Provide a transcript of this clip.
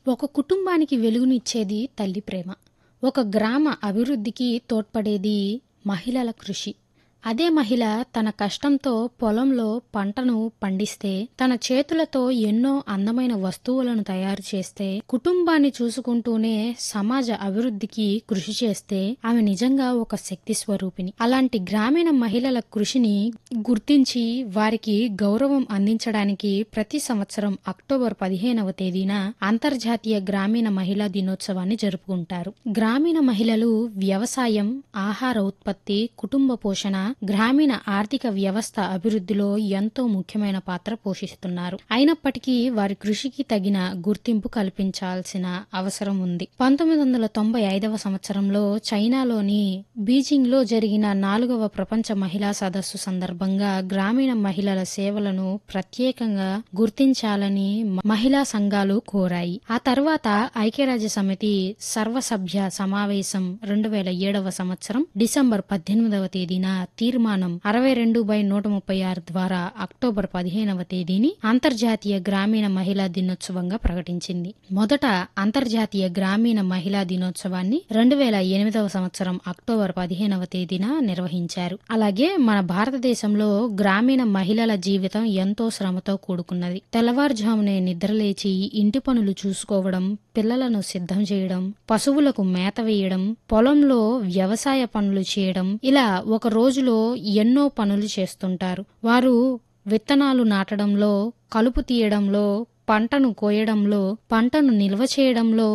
ఒక కుటుంబానికి వెలుగునిచ్చేది తల్లి ప్రేమ ఒక గ్రామ అభివృద్ధికి తోడ్పడేది మహిళల కృషి అదే మహిళ తన కష్టంతో పొలంలో పంటను పండిస్తే తన చేతులతో ఎన్నో అందమైన వస్తువులను తయారు చేస్తే కుటుంబాన్ని చూసుకుంటూనే సమాజ అభివృద్ధికి కృషి చేస్తే ఆమె నిజంగా ఒక శక్తి స్వరూపిణి అలాంటి గ్రామీణ మహిళల కృషిని గుర్తించి వారికి గౌరవం అందించడానికి ప్రతి సంవత్సరం అక్టోబర్ పదిహేనవ తేదీన అంతర్జాతీయ గ్రామీణ మహిళా దినోత్సవాన్ని జరుపుకుంటారు గ్రామీణ మహిళలు వ్యవసాయం ఆహార ఉత్పత్తి కుటుంబ పోషణ గ్రామీణ ఆర్థిక వ్యవస్థ అభివృద్ధిలో ఎంతో ముఖ్యమైన పాత్ర పోషిస్తున్నారు అయినప్పటికీ వారి కృషికి తగిన గుర్తింపు కల్పించాల్సిన అవసరం ఉంది పంతొమ్మిది వందల తొంభై ఐదవ సంవత్సరంలో చైనాలోని బీజింగ్ లో జరిగిన నాలుగవ ప్రపంచ మహిళా సదస్సు సందర్భంగా గ్రామీణ మహిళల సేవలను ప్రత్యేకంగా గుర్తించాలని మహిళా సంఘాలు కోరాయి ఆ తర్వాత ఐక్యరాజ్య సమితి సర్వసభ్య సమావేశం రెండు వేల ఏడవ సంవత్సరం డిసెంబర్ పద్దెనిమిదవ తేదీన తీర్మానం అరవై రెండు బై నూట ముప్పై ఆరు ద్వారా అక్టోబర్ పదిహేనవ తేదీని అంతర్జాతీయ గ్రామీణ మహిళా దినోత్సవంగా ప్రకటించింది మొదట అంతర్జాతీయ గ్రామీణ మహిళా దినోత్సవాన్ని రెండు వేల ఎనిమిదవ సంవత్సరం అక్టోబర్ పదిహేనవ తేదీన నిర్వహించారు అలాగే మన భారతదేశంలో గ్రామీణ మహిళల జీవితం ఎంతో శ్రమతో కూడుకున్నది తెల్లవారుజామునే నిద్రలేచి ఇంటి పనులు చూసుకోవడం పిల్లలను సిద్ధం చేయడం పశువులకు మేత వేయడం పొలంలో వ్యవసాయ పనులు చేయడం ఇలా ఒక రోజులో ఎన్నో పనులు చేస్తుంటారు వారు విత్తనాలు నాటడంలో కలుపు తీయడంలో పంటను కోయడంలో పంటను నిల్వ చేయడంలో